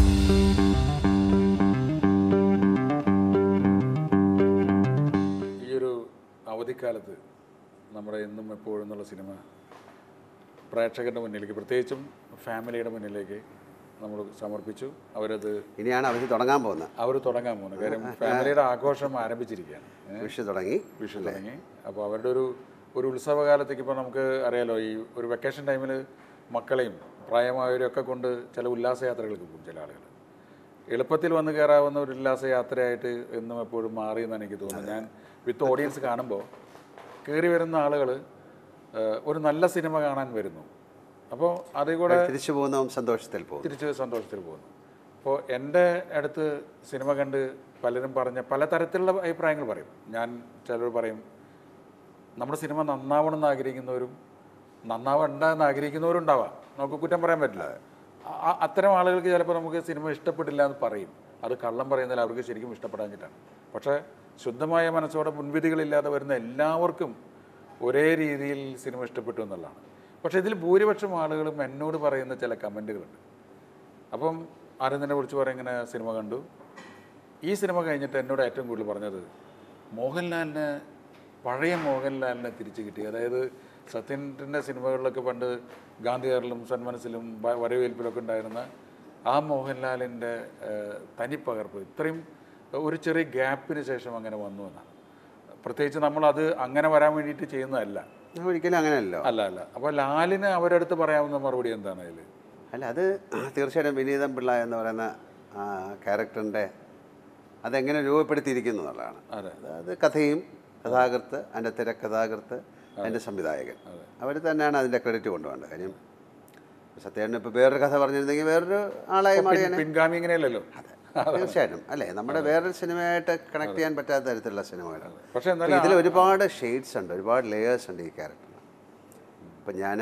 ഈ ഒരു അവധിക്കാലത്ത് നമ്മുടെ എന്നും എപ്പോഴും എന്നുള്ള സിനിമ പ്രേക്ഷകരുടെ മുന്നിലേക്ക് പ്രത്യേകിച്ചും ഫാമിലിയുടെ മുന്നിലേക്ക് നമ്മൾ സമർപ്പിച്ചു അവരത് ഇനിയാണ് അവധി തുടങ്ങാൻ പോകുന്നത് അവർ തുടങ്ങാൻ പോകുന്നത് കാര്യം ഫാമിലിയുടെ ആഘോഷം ആരംഭിച്ചിരിക്കുകയാണ് ഏ? വിഷു തുടങ്ങി വിഷു തുടങ്ങി അപ്പോൾ അവരുടെ ഒരു ഒരു ഉത്സവകാലത്തേക്ക് ഇപ്പോൾ നമുക്ക് അറിയാലോ ഈ ഒരു വെക്കേഷൻ ടൈമിൽ മക്കളെയും പ്രായമായവരും ഒക്കെ കൊണ്ട് ചില ഉല്ലാസയാത്രകൾക്ക് പോകും ചില ആളുകൾ എളുപ്പത്തിൽ വന്ന് കയറാവുന്ന ഒരു ഉല്ലാസയാത്രയായിട്ട് എന്നും എപ്പോഴും മാറി എന്നാണ് എനിക്ക് തോന്നുന്നത് ഞാൻ വിത്ത് ഓഡിയൻസ് കാണുമ്പോൾ കയറി വരുന്ന ആളുകൾ ഒരു നല്ല സിനിമ കാണാൻ വരുന്നു അപ്പോൾ അതിൽ കൂടെ തിരിച്ചു പോകുന്നതും സന്തോഷത്തിൽ പോകും തിരിച്ച് സന്തോഷത്തിൽ പോകുന്നു അപ്പോൾ എൻ്റെ അടുത്ത് സിനിമ കണ്ട് പലരും പറഞ്ഞ പലതരത്തിലുള്ള അഭിപ്രായങ്ങൾ പറയും ഞാൻ ചിലർ പറയും നമ്മുടെ സിനിമ നന്നാവണം എന്ന് ആഗ്രഹിക്കുന്നവരും നന്നാവണ്ട എന്ന് ആഗ്രഹിക്കുന്നവരും ഉണ്ടാവാം നമുക്ക് കുറ്റം പറയാൻ പറ്റില്ല അ- അ- അത്തരം ആളുകൾക്ക് ചിലപ്പോൾ നമുക്ക് സിനിമ ഇഷ്ടപ്പെട്ടില്ല എന്ന് പറയും അത് കള്ളം പറയുന്നതിൽ അവർക്ക് ശരിക്കും ഇഷ്ടപ്പെടാഞ്ഞിട്ടാണ് പക്ഷേ ശുദ്ധമായ മനസ്സോടെ മുൻവിധികളില്ലാതെ വരുന്ന എല്ലാവർക്കും ഒരേ രീതിയിൽ സിനിമ ഇഷ്ടപ്പെട്ടു എന്നുള്ളതാണ് പക്ഷേ ഇതിൽ ഭൂരിപക്ഷം ആളുകളും എന്നോട് പറയുന്ന ചില കമൻറ്റുകളുണ്ട് അപ്പം ആരെന്നെ വിളിച്ച് പറയാം ഇങ്ങനെ സിനിമ കണ്ടു ഈ സിനിമ കഴിഞ്ഞിട്ട് എന്നോട് ഏറ്റവും കൂടുതൽ പറഞ്ഞത് മോഹൻലാലിന് പഴയ മോഹൻലാലിനെ തിരിച്ചു കിട്ടി അതായത് സത്യൻ്റെ സിനിമകളിലൊക്കെ പണ്ട് ഗാന്ധികാറിലും സന്മനസ്സിലും വ- വരവേൽപ്പിലൊക്കെ ഉണ്ടായിരുന്ന ആ മോഹൻലാലിൻ്റെ ഏഹ്, തനിപ്പകർപ്പ് ഇത്രയും ഒരു ചെറിയ ഗ്യാപ്പിന് ശേഷം അങ്ങനെ വന്നു എന്നാണ് പ്രത്യേകിച്ച് നമ്മളത് അങ്ങനെ വരാൻ വേണ്ടിയിട്ട് ചെയ്യുന്നതല്ല ഒരിക്കലും അങ്ങനെയല്ലോ അല്ല അല്ല അപ്പോൾ ലാലിന് അവരടുത്ത് പറയാവുന്ന മറുപടി എന്താണ് അതിൽ അല്ല അത് തീർച്ചയായിട്ടും വിനീതം പിള്ള എന്ന് പറയുന്ന ആ ക്യാരക്ടറിൻ്റെ അതെങ്ങനെ രൂപപ്പെടുത്തിയിരിക്കുന്നു എന്നുള്ളതാണ് അതെ. അത് കഥയും കഥാകൃത്ത് അതിൻ്റെ തിരക്കഥാകൃത്ത് അതിൻ്റെ സംവിധായകൻ അവർ തന്നെയാണ് അതിൻ്റെ ക്രെഡിറ്റ് കൊണ്ടുപോകേണ്ടത് കാര്യം സത്യേട്ടൻ ഇപ്പോൾ വേറൊരു കഥ പറഞ്ഞിരുന്നെങ്കിൽ വേറൊരു ആളായി മാറിയാണ് പിൻഗാമി ഇങ്ങനെയല്ലല്ലോ തീർച്ചയായിട്ടും അല്ലേ നമ്മുടെ വേറൊരു സിനിമയായിട്ട് കണക്ട് ചെയ്യാൻ പറ്റാത്ത തരത്തിലുള്ള സിനിമകളാണ് പക്ഷെ അപ്പോൾ എന്നാലും ഇതിൽ ഒരുപാട് ഷെയ്ഡ്സ് ഉണ്ട് ഒരുപാട് ലേയേഴ്സ് ഉണ്ട് ഈ ക്യാരക്ടറിന് ഇപ്പം ഞാൻ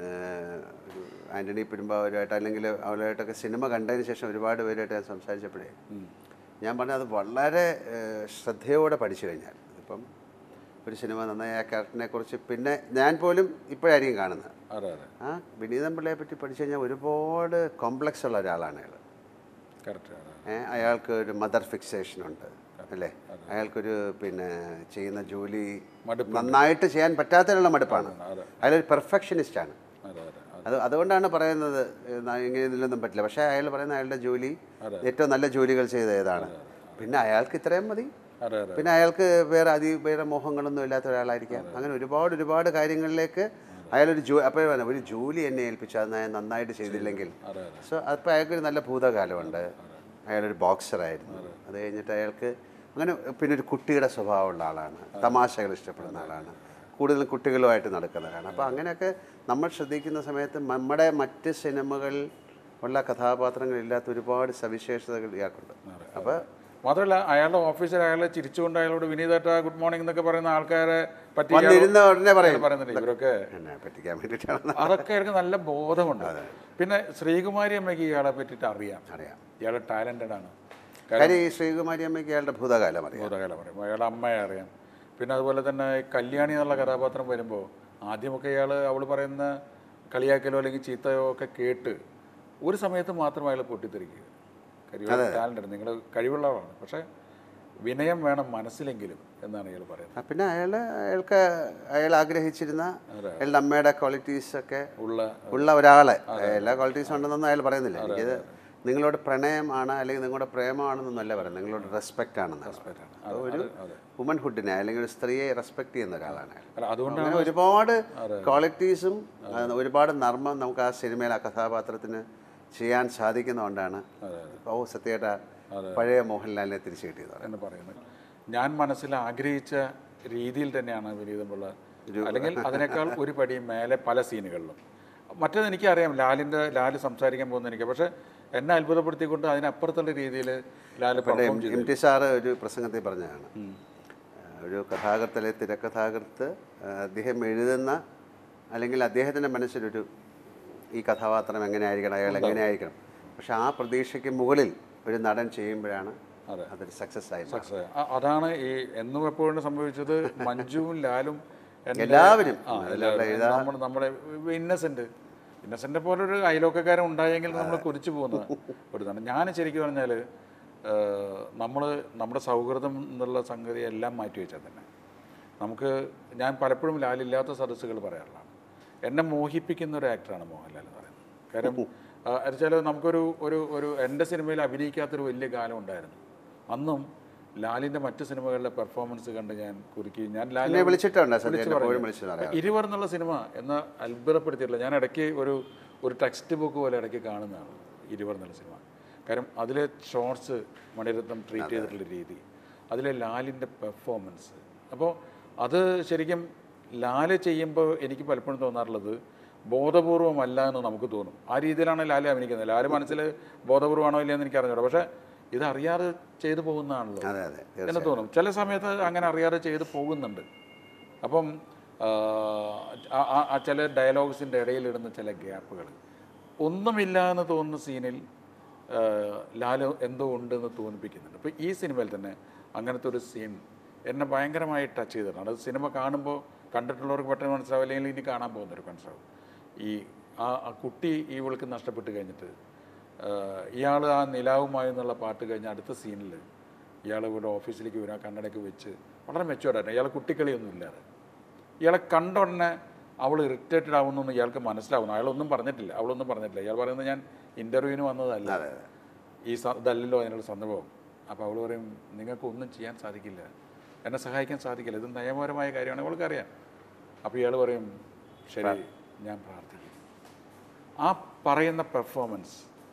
ഒരു ആൻ്റണി പെരുമ്പാവരുമായിട്ട് അല്ലെങ്കിൽ അവരുമായിട്ടൊക്കെ സിനിമ കണ്ടതിന് ശേഷം ഒരുപാട് പേരുമായിട്ട് ഞാൻ സംസാരിച്ചപ്പോഴേ ഞാൻ പറഞ്ഞത് അത് വളരെ ഏഹ്, ശ്രദ്ധയോടെ പഠിച്ചു കഴിഞ്ഞാൽ ഇപ്പം ഒരു സിനിമ നന്നായി ആ ക്യാരക്ടറിനെ കുറിച്ച് പിന്നെ ഞാൻ പോലും ഇപ്പോഴായിരിക്കും കാണുന്നത് അതെ അതെ ആ വിനീതൻ പിള്ളയെ പറ്റി പഠിച്ചു കഴിഞ്ഞാൽ ഒരുപാട് കോംപ്ലക്സ് ഉള്ള ഒരാളാണ് അയാൾ കറക്റ്റ് അതെ ഏ, അയാൾക്ക് ഒരു മദർ ഫിക്സേഷൻ ഉണ്ട് അല്ലേ അയാൾക്കൊരു പിന്നെ ചെയ്യുന്ന ജോലി മടുപ്പ് നന്നായിട്ട് ചെയ്യാൻ പറ്റാത്തതിനുള്ള മടുപ്പാണ് അതെ. അയാളൊരു പെർഫെക്ഷനിസ്റ്റാണ് അതെ അതെ അതെ അത് അതുകൊണ്ടാണ് പറയുന്നത് ഏ, ന- ഇങ്ങനെ ഇതിലൊന്നും പറ്റില്ല പക്ഷേ അയാൾ പറയുന്ന അയാളുടെ ജോലി ഏറ്റവും നല്ല ജോലികൾ ചെയ്ത ഏതാണ് പിന്നെ അയാൾക്ക് ഇത്രയും മതി അതെ അതെ പിന്നെ അയാൾക്ക് വേറെ അതി വേറെ മോഹങ്ങളൊന്നും ഇല്ലാത്ത ഒരാളായിരിക്കാം അങ്ങനെ ഒരുപാട് ഒരുപാട് കാര്യങ്ങളിലേക്ക് അയാളൊരു ജോ അപ്പോൾ ഒരു ജോലി എന്നെ ഏൽപ്പിച്ചു അത് ഞാൻ നന്നായിട്ട് ചെയ്തില്ലെങ്കിൽ അതെ സോ അപ്പോൾ അയാൾക്കൊരു നല്ല ഭൂതകാലമുണ്ട് അയാളൊരു ബോക്സറായിരുന്നു അത് കഴിഞ്ഞിട്ട് അയാൾക്ക് അങ്ങനെ പിന്നെ ഒരു കുട്ടിയുടെ സ്വഭാവമുള്ള ആളാണ് തമാശകൾ ഇഷ്ടപ്പെടുന്ന ആളാണ് കൂടുതലും കുട്ടികളുമായിട്ട് നടക്കുന്നവരാണ് അപ്പോൾ അങ്ങനെയൊക്കെ നമ്മൾ ശ്രദ്ധിക്കുന്ന സമയത്ത് നമ്മുടെ മറ്റ് സിനിമകളിൽ ഉള്ള കഥാപാത്രങ്ങളില്ലാത്ത ഒരുപാട് സവിശേഷതകൾ ഇയാൾക്കുണ്ട് അപ്പോൾ മാത്രമല്ല അയാളുടെ ഓഫീസിൽ അയാളെ ചിരിച്ചുകൊണ്ട് അയാളോട് വിനീതേട്ട ഗുഡ് മോർണിംഗ് എന്നൊക്കെ പറയുന്ന ആൾക്കാരെ പറ്റി ഇയാൾ വന്നിരുന്ന ഉടനെ പറയും പറയുന്നുണ്ട് ഇവരൊക്കെ എന്നെ പറ്റിക്കാൻ വേണ്ടിയിട്ടാണ് അതൊക്കെ അയാൾക്ക് നല്ല ബോധമുണ്ട് പിന്നെ ശ്രീകുമാരി അമ്മയ്ക്ക് ഇയാളെ പറ്റിയിട്ട് അറിയാം അറിയാം ഇയാൾ ടാലൻറ്റഡ് ആണ് കാര്യം ഈ ശ്രീകുമാരി അമ്മയ്ക്ക് അയാളുടെ ഭൂതകാലം അറിയാം ഭൂതകാലം പറയും അയാളുടെ അമ്മയെ അറിയാം പിന്നെ അതുപോലെ തന്നെ ഈ കല്യാണി എന്നുള്ള കഥാപാത്രം വരുമ്പോൾ ആദ്യമൊക്കെ ഇയാൾ അവൾ പറയുന്ന കളിയാക്കലോ അല്ലെങ്കിൽ ചീത്തയോ ഒക്കെ കേട്ട് ഒരു സമയത്ത് മാത്രം അയാൾ പൊട്ടിത്തെറിക്കുക കാര്യം ടാലൻ്റ് നിങ്ങൾ കഴിവുള്ളവരാണ് പക്ഷേ വിനയം വേണം മനസ്സിലെങ്കിലും എന്നാണ് ഇയാൾ പറയുന്നത് ആ, പിന്നെ അയാൾ അയാൾക്ക് അയാൾ ആഗ്രഹിച്ചിരുന്ന അയാളുടെ അമ്മയുടെ ക്വാളിറ്റീസ് ഒക്കെ ഉള്ള ഉള്ള ഒരാളെ എല്ലാ ക്വാളിറ്റീസും ഉണ്ടെന്നൊന്നും അയാൾ പറയുന്നില്ല എനിക്കത് നിങ്ങളോട് പ്രണയമാണ് അല്ലെങ്കിൽ നിങ്ങളുടെ പ്രേമമാണെന്നൊന്നല്ല പറയുന്നത് നിങ്ങളോട് റെസ്പെക്റ്റ് ആണെന്നാണ് ഒരു വുമൻഹുഡിനെ അല്ലെങ്കിൽ ഒരു സ്ത്രീയെ റെസ്പെക്ട് ചെയ്യുന്ന ഒരാളാണ് അയാൾ അല്ല അതുകൊണ്ട് അങ്ങനെ ഒരുപാട് ക്വാളിറ്റീസും ഒരുപാട് നർമ്മം നമുക്ക് ആ സിനിമയിൽ ആ കഥാപാത്രത്തിന് ചെയ്യാൻ സാധിക്കുന്നതുകൊണ്ടാണ് ഓ സത്യേട്ട പഴയ മോഹൻലാലിനെ തിരിച്ചു കിട്ടിയത് എന്ന് പറയുന്നത് ഞാൻ മനസ്സിൽ ആഗ്രഹിച്ച രീതിയിൽ തന്നെയാണ് വിനീതമുള്ള അല്ലെങ്കിൽ അതിനേക്കാൾ ഒരു പടി മേലെ പല സീനുകളിലും മറ്റേത് എനിക്കറിയാം ലാലിൻ്റെ ലാല് സംസാരിക്കാൻ പോകുന്ന എനിക്ക് പക്ഷേ എന്നെ അത്ഭുതപ്പെടുത്തിക്കൊണ്ട് അതിനപ്പുറത്തുള്ള രീതിയിൽ ലാല് പെർഫോം ചെയ്തു എം ടി സാറ് ഒരു പ്രസംഗത്തിൽ പറഞ്ഞതാണ് ഒരു കഥാകൃത്തിലെ തിരക്കഥാകൃത്ത് ആ, അദ്ദേഹം എഴുതുന്ന അല്ലെങ്കിൽ അദ്ദേഹത്തിൻ്റെ മനസ്സിലൊരു ഈ കഥാപാത്രം എങ്ങനെയായിരിക്കണം അയാൾ എങ്ങനെയായിരിക്കണം പക്ഷെ ആ പ്രതീക്ഷയ്ക്ക് മുകളിൽ ഒരു നടൻ ചെയ്യുമ്പോഴാണ് അതെ. അതൊരു സക്സസ് ആയി മാറുന്നത്. പക്ഷേ അ- അതാണ് ഈ എന്നും എപ്പോഴും സംഭവിച്ചത് മഞ്ജുവും ലാലും എൻ്റെ- എല്ലാവരും ആ, എല്ലാവരും. നമ്മൾ നമ്മുടെ ഇന്നസെന്റ് ഇന്നസെൻ്റെ പോലൊരു അയലോക്കക്കാരൻ ഉണ്ടായെങ്കിൽ നമ്മൾ കൊതിച്ചു പോകുന്ന ഒരു ഇതാണ് ഞാൻ ശരിക്കും പറഞ്ഞാൽ നമ്മൾ നമ്മുടെ സൗഹൃദം എന്നുള്ള സംഗതി എല്ലാം മാറ്റി വെച്ചാൽ തന്നെ നമുക്ക് ഞാൻ പലപ്പോഴും ലാലില്ലാത്ത സദസ്സുകൾ പറയാറുള്ളതാണ് എന്നെ മോഹിപ്പിക്കുന്ന ഒരു ആക്ടറാണ് മോഹൻലാൽ എന്ന് പറയുന്നത് കാര്യം വെച്ചാൽ നമുക്കൊരു ഒരു ഒരു എൻ്റെ സിനിമയിൽ അഭിനയിക്കാത്തൊരു വലിയ കാലം ഉണ്ടായിരുന്നു അന്നും ലാലിൻ്റെ മറ്റ് സിനിമകളിലെ പെർഫോമൻസ് കണ്ട് ഞാൻ കുറുക്കി ഞാൻ എന്നെ ലാലിനെ വിളിച്ചിട്ടുണ്ട് സത്യം വിളിച്ച് എപ്പോഴും പറഞ്ഞു. വിളിച്ചു പറയാം ഇരുവർ എന്നുള്ള സിനിമ എന്ന അത്ഭുതപ്പെടുത്തിയിട്ടില്ല ഞാൻ ഇടയ്ക്ക് ഒരു ഒരു ടെക്സ്റ്റ് ബുക്ക് പോലെ ഇടയ്ക്ക് കാണുന്നതാണ് ഇരുവർ എന്നുള്ള സിനിമ കാര്യം അതിലെ ഷോർട്സ് മണിരത്നം ട്രീറ്റ് ചെയ്തിട്ടുള്ള രീതി അതിലെ ലാലിൻ്റെ പെർഫോമൻസ് അപ്പോൾ അത് ശരിക്കും ലാല് ചെയ്യുമ്പോൾ എനിക്ക് പലപ്പോഴും തോന്നാറുള്ളത് ബോധപൂർവമല്ല എന്ന് നമുക്ക് തോന്നും ആ രീതിയിലാണ് ലാല് അഭിനയിക്കുന്നത് ലാല് മനസ്സിൽ ബോധപൂർവമാണോ ഇല്ലയെന്ന് എനിക്ക് അറിഞ്ഞൂടാ പക്ഷേ ഇത് അറിയാതെ ചെയ്തു പോകുന്നതാണല്ലോ അതെ അതെ എന്ന് തോന്നും ചില സമയത്ത് അങ്ങനെ അറിയാതെ ചെയ്ത് പോകുന്നുണ്ട് അപ്പം ആ, ആ- ആ- ആ ചില ഡയലോഗ്സിൻ്റെ ഇടയിലിടുന്ന ചില ഗ്യാപ്പുകൾ ഒന്നുമില്ല എന്ന് തോന്നുന്ന സീനിൽ ആ, ലാല് എന്തോ ഉണ്ടെന്ന് തോന്നിപ്പിക്കുന്നുണ്ട് അപ്പോൾ ഈ സിനിമയിൽ തന്നെ അങ്ങനത്തെ ഒരു സീൻ എന്നെ ഭയങ്കരമായി ടച്ച് ചെയ്തിട്ടുണ്ട് അത് സിനിമ കാണുമ്പോൾ കണ്ടിട്ടുള്ളവർക്ക് പെട്ടെന്ന് മനസ്സിലാവും അല്ലെങ്കിൽ ഇനി കാണാൻ പോകുന്നവർക്ക് മനസ്സിലാവും ഈ ആ ആ കുട്ടി ഈ വിളിക്ക് നഷ്ടപ്പെട്ട് കഴിഞ്ഞിട്ട് ഇയാൾ ആ നിലാവുമായി എന്നുള്ള പാട്ട് കഴിഞ്ഞ് അടുത്ത സീനിൽ ഇയാൾ ഇവിടെ ഓഫീസിലേക്ക് വരും ആ കണ്ണടയ്ക്ക് വെച്ച് വളരെ മെച്ചുവേർഡായിട്ട് ഇയാൾ കുട്ടിക്കളിയൊന്നും ഇല്ലാതെ ഇയാളെ കണ്ട ഉടനെ അവൾ ഇറിറ്റേറ്റഡ് ആവുന്നു ഇയാൾക്ക് മനസ്സിലാവുന്നു അയാളൊന്നും പറഞ്ഞിട്ടില്ല അവളൊന്നും പറഞ്ഞിട്ടില്ല ഇയാൾ പറയുന്നത് ഞാൻ ഇൻ്റർവ്യൂവിന് വന്നതല്ല ഈ സ- ഇതല്ലല്ലോ അതിനുള്ള സന്ദർഭം അപ്പോൾ അവൾ പറയും നിങ്ങൾക്ക് ഒന്നും ചെയ്യാൻ സാധിക്കില്ല എന്നെ സഹായിക്കാൻ സാധിക്കില്ല ഇത് നിയമപരമായ കാര്യമാണ് അവൾക്കറിയാം അപ്പോൾ ഇയാൾ പറയും ശരി ഞാൻ പ്രാർത്ഥിക്കും ആ പറയുന്ന പെർഫോമൻസ്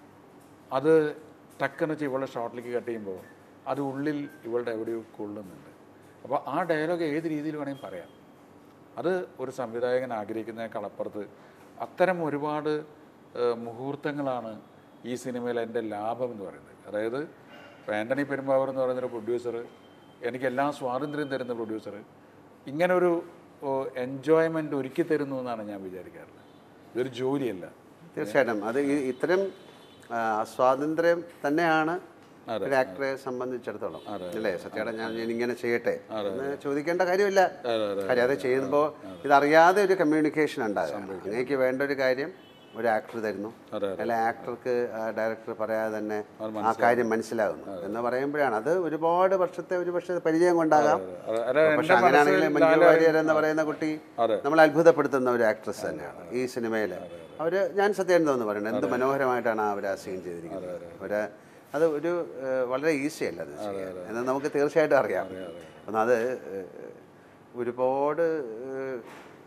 അത് ടക്കെന്ന് വെച്ച് ഇവളുടെ ഷോട്ടിലേക്ക് കട്ട് ചെയ്യുമ്പോൾ അത് ഉള്ളിൽ ഇവളുടെ എവിടെയോ കൊള്ളുന്നുണ്ട് അപ്പോൾ ആ ഡയലോഗ് ഏത് രീതിയിൽ വേണമെങ്കിൽ പറയാം അത് ഒരു സംവിധായകൻ ആഗ്രഹിക്കുന്നതിനേക്കാൾ അപ്പുറത്ത് അത്തരം ഒരുപാട് ഏഹ്, മുഹൂർത്തങ്ങളാണ് ഈ സിനിമയിൽ എൻ്റെ ലാഭം എന്ന് പറയുന്നത് അതായത് ഇപ്പോൾ ആൻ്റണി പെരുമ്പാവൂർ എന്ന് പറയുന്നൊരു പ്രൊഡ്യൂസർ എനിക്ക് എല്ലാ സ്വാതന്ത്ര്യം തരുന്ന പ്രൊഡ്യൂസർ ഇങ്ങനൊരു എൻജോയ്മെൻ്റ് ഒരുക്കി തരുന്നു എന്നാണ് ഞാൻ വിചാരിക്കാറുള്ളത് ഇതൊരു ജോലിയല്ല തീർച്ചയായിട്ടും അത് ഈ ഇത്തരം ആ, സ്വാതന്ത്ര്യം തന്നെയാണ് ഒരു ആക്ടറെ സംബന്ധിച്ചിടത്തോളം അല്ലേ സത്യേട്ടാ ഞാൻ ഞാൻ ഇങ്ങനെ ചെയ്യട്ടെ എന്ന് ചോദിക്കേണ്ട കാര്യമില്ല കാര്യം അത് ചെയ്യുമ്പോൾ ഇതറിയാതെ ഒരു കമ്മ്യൂണിക്കേഷൻ ഉണ്ടാകും അങ്ങേക്ക് വേണ്ട ഒരു കാര്യം ഒരു ആക്ടർ തരുന്നു അതെ, അല്ല ആക്ടർക്ക് ഡയറക്ടർ പറയാതെ തന്നെ ആ കാര്യം മനസ്സിലാകുന്നു എന്ന് പറയുമ്പോഴാണ് അത് ഒരുപാട് വർഷത്തെ ഒരു പക്ഷേ പരിചയം കൊണ്ടാകാം അത് അത് പക്ഷെ എൻ്റെ അങ്ങനെയാണെങ്കിൽ മനസ്സിൽ മഞ്ജു ലാല് വാര്യർ എന്ന് പറയുന്ന കുട്ടി നമ്മൾ അത്ഭുതപ്പെടുത്തുന്ന ഒരു ആക്ട്രസ് തന്നെയാണ് ഈ സിനിമയിൽ അവർ ഞാൻ സത്യം തോന്നുന്നു പറയുന്നത് എന്ത് മനോഹരമായിട്ടാണ് അവർ ആ സീൻ ചെയ്തിരിക്കുന്നത് ഒരു അത് ഒരു ഏഹ്, വളരെ ഈസി അല്ല അത് ചെയ്യാൻ എന്ന് നമുക്ക് തീർച്ചയായിട്ടും അറിയാം എന്നാൽ അത് ഏഹ്, ഒരുപാട് ഏഹ്,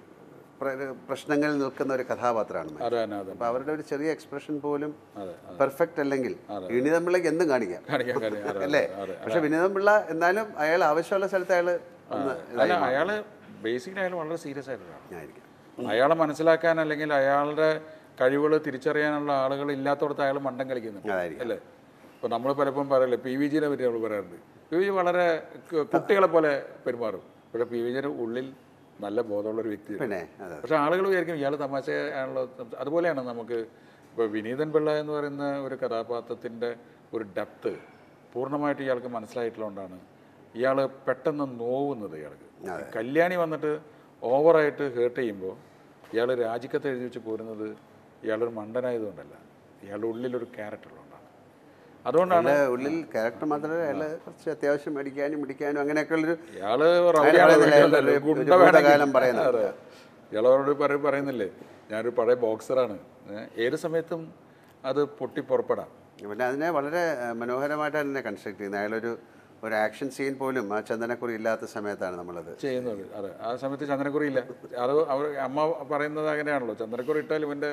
പ്ര- പ്രശ്നങ്ങളിൽ നിൽക്കുന്ന ഒരു കഥാപാത്രമാണ് മഞ്ജു. അതെ തന്നെ അതെ അപ്പോൾ അവരുടെ ഒരു ചെറിയ എക്സ്പ്രഷൻ പോലും അതെ പെർഫെക്റ്റ് അല്ലെങ്കിൽ വിനീതം പിള്ളയ്ക്ക് എന്തും കാണിക്കാം കാണിക്കാൻ കാണിക്കാൻ അതെ, അല്ലേ അതെ പക്ഷെ വിനീതം പിള്ള എന്നാലും അയാൾ ആവശ്യമുള്ള സ്ഥലത്ത് അയാൾ ഒന്ന് അല്ല അയാൾ ബേസിക്കലി അയാൾ വളരെ സീരിയസ് ആയിട്ടാണ് ആയിരിക്കും അയാളെ മനസ്സിലാക്കാൻ അല്ലെങ്കിൽ അയാളുടെ കഴിവുകൾ തിരിച്ചറിയാനുള്ള ആളുകൾ ഇല്ലാത്തടത്ത് അയാൾ മണ്ടം കളിക്കുന്നുണ്ട് അതായിരിക്കും അല്ലേ ഇപ്പോൾ നമ്മൾ പലപ്പോഴും പറയല്ലേ പി വി ജിനെ പറ്റി നമ്മൾ പറയാറുണ്ട് പി വി ജി വളരെ ക- കുട്ടികളെ പോലെ പെരുമാറും പക്ഷേ പി വി ജിയുടെ ഉള്ളിൽ നല്ല ബോധമുള്ള ഒരു വ്യക്തിയാണ് പിന്നെ അതെ പക്ഷെ ആളുകൾ വിചാരിക്കും ഇയാൾ തമാശയാണല്ലോ സംസ- അതുപോലെയാണ് നമുക്ക് ഇപ്പോൾ വിനീതൻ പിള്ള എന്ന് പറയുന്ന ഒരു കഥാപാത്രത്തിൻ്റെ ഒരു ഡെപ്ത് പൂർണ്ണമായിട്ട് ഇയാൾക്ക് മനസ്സിലായിട്ടുള്ളതുകൊണ്ടാണ് ഇയാൾ പെട്ടെന്ന് നോവുന്നത് ഇയാൾക്ക് ഈ കല്യാണി വന്നിട്ട് ഓവറായിട്ട് ഹേർട്ട് ചെയ്യുമ്പോൾ ഇയാൾ രാജിക്കത്ത് എഴുതി വെച്ച് പോരുന്നത് ഇയാളൊരു മണ്ടനായതുകൊണ്ടല്ല ഇയാളുടെ ഉള്ളിലൊരു ക്യാരക്ടർ ഉള്ളതുകൊണ്ടാണ് അതുകൊണ്ടാണ് അയാളുടെ ഉള്ളിൽ ക്യാരക്ടർ മാത്രമല്ല അയാൾ കുറച്ച് അത്യാവശ്യം അടിക്കാനും പിടിക്കാനും അങ്ങനെയൊക്കെ ഉള്ളൊരു ഇയാള് പറയുന്നില്ല, റൗഡിയാണ് അയാളൊരു- ഒരു ഗുണ്ട ഭൂതകാലം വേണമെങ്കിൽ- പറയുന്നത്. അതെ. ഇയാളോട് പറയും പറയുന്നില്ലേ ഞാനൊരു പഴയ ബോക്സറാണ് ഏ, ഏത് സമയത്തും അത് പൊട്ടി പുറപ്പെടാം പിന്നെ അതിനെ വളരെ ഏഹ്, മനോഹരമായിട്ടാണ് തന്നെ കൺസ്ട്രക്ട് ചെയ്യുന്നത് അയാളൊരു ഒരു ആക്ഷൻ സീൻ പോലും ആ ചന്ദനക്കുറി ഇല്ലാത്ത സമയത്താണ് നമ്മളത് ചെയ്യുന്നത് അതെ ആ സമയത്ത് ചന്ദനക്കുറി ഇല്ല അത് അവർ അമ്മ പറയുന്നത് അങ്ങനെയാണല്ലോ ചന്ദനക്കുറി ഇട്ടാൽ ഇവൻ്റെ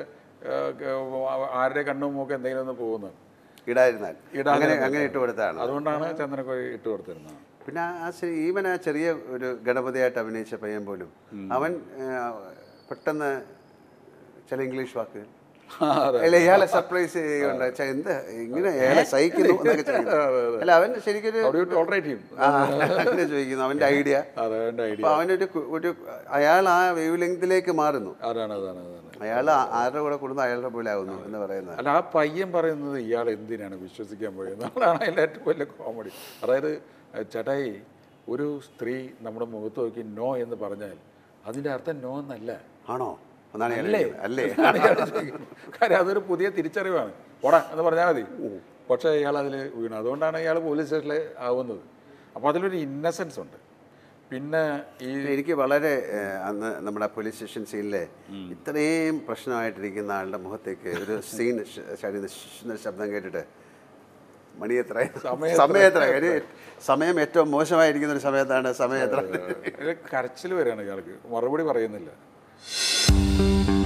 ആരുടെ കണ്ണും മൂക്ക് എന്തെങ്കിലും ഒന്ന് പോകുന്നത് ഇടായിരുന്നാൽ ഇടാതെ അങ്ങനെ അങ്ങനെ ഇട്ട് കൊടുത്താണ് അതുകൊണ്ടാണ് ചന്ദനക്കുറി ഇട്ട് കൊടുത്തിരുന്നത് പിന്നെ ആ- ആ സി- ഈവൻ ആ ചെറിയ ഒരു ഗണപതിയായിട്ട് അഭിനയിച്ച പയ്യൻ പോലും അവൻ ഏഹ്, പെട്ടെന്ന് ചില ഇംഗ്ലീഷ് വാക്കുകൾ അതെ അല്ല ഇയാളെ സർപ്രൈസ് ചെയ്യുന്നുണ്ട് ഛെ, എന്ത് ഇങ്ങനെ അയാളെ സഹിക്കുന്നു എന്നൊക്കെ ചോദിക്കുന്നു അല്ല അവൻ ശരിക്കൊരു അവിടെ ടോളറേറ്റ് ചെയ്യും ആ, അങ്ങനെ ചോദിക്കുന്നു അവന്റെ ഐഡിയ അതെ എൻ്റെ ഐഡിയ അപ്പൊ അവനൊരു കു- ഒരു അയാൾ ആ വേവ് ലെങ്തിലേക്ക് മാറുന്നു അതാണ് അതാണ് അതാണ് അയാൾ ആരുടെ കൂടെ കൂടുന്നു അയാളുടെ പോലെ ആവുന്നു എന്ന് പറയുന്നത് അല്ല ആ പയ്യൻ പറയുന്നത് ഇയാൾ എന്തിനാണ് വിശ്വസിക്കാൻ പോയത് എന്നുള്ളതാണ് അതിൻ്റെ ഏറ്റവും വലിയ കോമഡി അതായത് ഏഹ്, ചേട്ടായി ഒരു സ്ത്രീ നമ്മുടെ മുഖത്ത് നോക്കി നോ എന്ന് പറഞ്ഞാൽ അതിൻ്റെ അർത്ഥം നോ എന്നല്ല ആണോ എന്നാണ് ഞാൻ അല്ലേ ചോദിക്കുന്നത്. അല്ലേ എന്നാണ് ഇയാൾ ചോദിക്കുന്നത്. കാര്യം അതൊരു പുതിയ തിരിച്ചറിവാണ് ഓടാ എന്ന് പറഞ്ഞാൽ മതി പക്ഷേ ഇയാൾ അതിൽ വീണു അതുകൊണ്ടാണ് ഇയാൾ പോലീസ് സ്റ്റേഷനിൽ ആവുന്നത് അപ്പോൾ അതിലൊരു ഇന്നസെൻസ് ഉണ്ട് പിന്നെ ഈ എനിക്ക് വളരെ ഏഹ്, അന്ന് നമ്മുടെ പോലീസ് സ്റ്റേഷൻ സീനിലെ ഇത്രയും പ്രശ്നമായിട്ടിരിക്കുന്ന ആളുടെ മുഖത്തേക്ക് ഒരു സീൻ ശബ്ദം കേട്ടിട്ട് മണി എത്ര സമയം സമയം എത്ര കാര്യം സമയം ഏറ്റവും മോശമായിരിക്കുന്ന ഒരു സമയത്താണ് സമയം എത്ര കരച്ചിൽ വരികയാണ് ഇയാൾക്ക് മറുപടി പറയുന്നില്ല